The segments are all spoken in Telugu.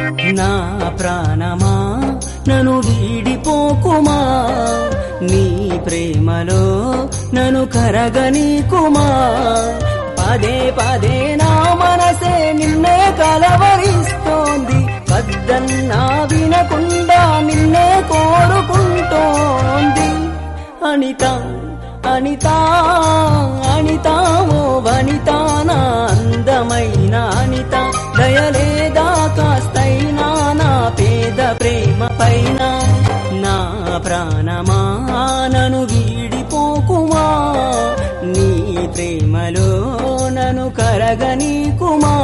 నా ప్రాణమా నన్ను వీడిపోకుమా నీ ప్రేమలో నన్ను కరగనీకుమా పదే పదే నా మనసే నిన్నే కలవరిస్తోంది వద్దన్నా వినకుండా నిన్నే కోరుకుంటోంది అనిత అనిత అనిత ఓ వనిత నా అందమైన అనిత దయలేదా కాస్తైనా నా పేద ప్రేమ పైన నా ప్రాణమా నను వీడిపోకుమా నీ ప్రేమలో నను కరగనీకుమా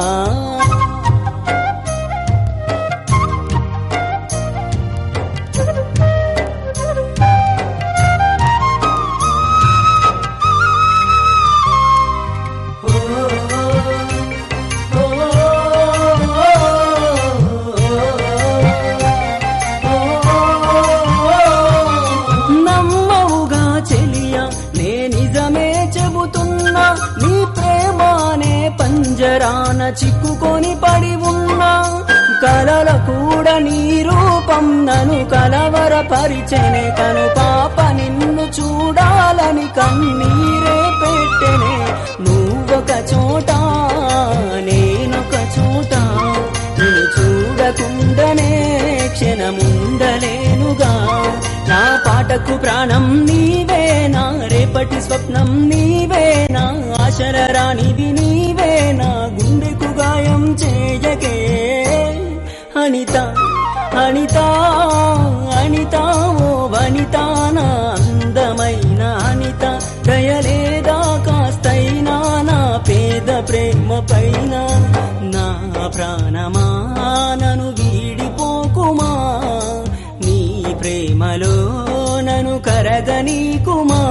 నమ్మవుగా చెలియ నే నిజమే చెబుతున్నా నీ ప్రేమానే పంజరాన చిక్కుకొని పడి ఉన్నా కలల కూడా నీ రూపం నను కలవర పరిచనే కను పాప నిన్ను చూడాలని కన్నీరే పెట్టెనే నువ్వొక చోట నేనొక చోట నిన్ను చూడకుండానే క్షణముండలేనుగా నా పాటకు ప్రాణం నీవేనా రేపటి స్వప్నం నీవేనా ఆశల రానివి నీవేనా గుండెకు గాయం చేయకే అనిత అనిత అనిత ఓ వనిత నా అందమైన అనిత దయలేదా కాస్తైనా నా పేద ప్రేమ పైన నా ప్రాణమా నను వీడిపోకుమా నీ ప్రేమలో నను కరగనీకుమా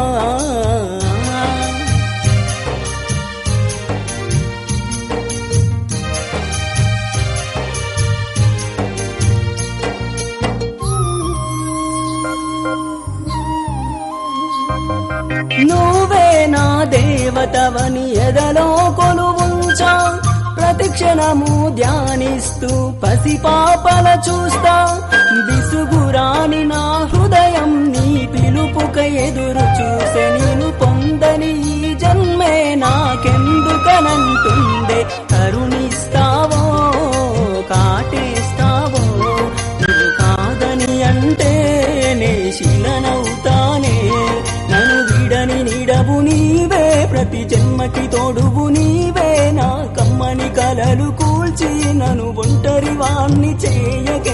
నువ్వే నా దేవతవని ఎదలో కొలువుంచా ప్రతి క్షణము ధ్యానిస్తూ పసిపాపల చూస్తా విసుగురాని నా హృదయం నీ పిలుపుక ఎదురు చూసే నేను పొందని ఈ జన్మే నాకెందుకనంటుందే కరుణిస్తావో కాటేస్తావో నువ్వు కాదని అంటే నే శిలనవుతానే నన్ను విడని నిడవు నీవే ప్రతి జన్మకి తోడువు నీవే నా కమ్మని కలలు కూల్చి నన్ను ఒంటరి వాణ్ణి చేయగే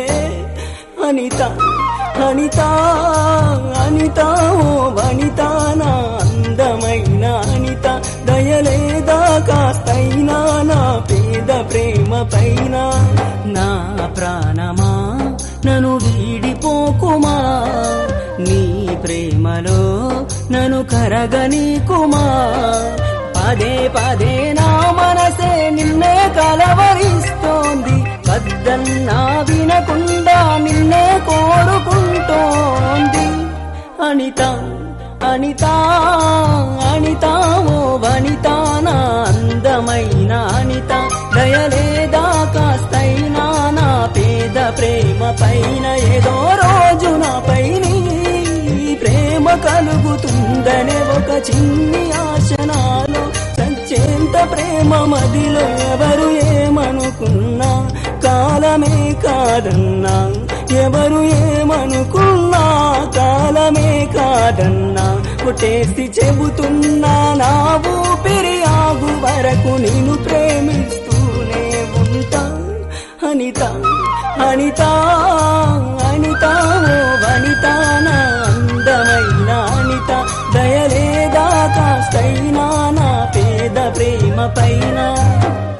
అనిత అనిత అనిత ఓ వనిత నా అందమైన అనిత దయలేదా కాస్తైనా నా పేద ప్రేమ పైన నా ప్రాణమా నను వీడిపోకుమా నీ ప్రేమలో నను కరగనీకుమా పదే పదే నా మనసే నిన్నే కలవరిస్తోంది వద్దన్నా వినకుండా నిన్నే కోరుకుంటోంది అనిత అనిత అనిత ఓ వనిత నా అందమైన అనిత దయలేదా కాస్తైనా నా పేద ప్రేమ పైన ఏదో రోజు నాపై నీ ప్రేమ కలుగుతుందనే ఒక చిన్ని ఆశ నాలో సచ్చేంత ప్రేమ మదిలో ఎవరు ఏమనుకున్నా కాలమే కాదన్నా ఎవరు ఏమనుకున్నా కాలమే కాదన్నా కొట్టేసి చెబుతున్నా నా ఊపిరి ఆగు వరకు నేను ప్రేమిస్తూనే ఉంటా అనిత అనిత అనిత ఓ వనిత నా అందమైన అనిత దయలేదా కాస్తైనా నా పేద ప్రేమ పైన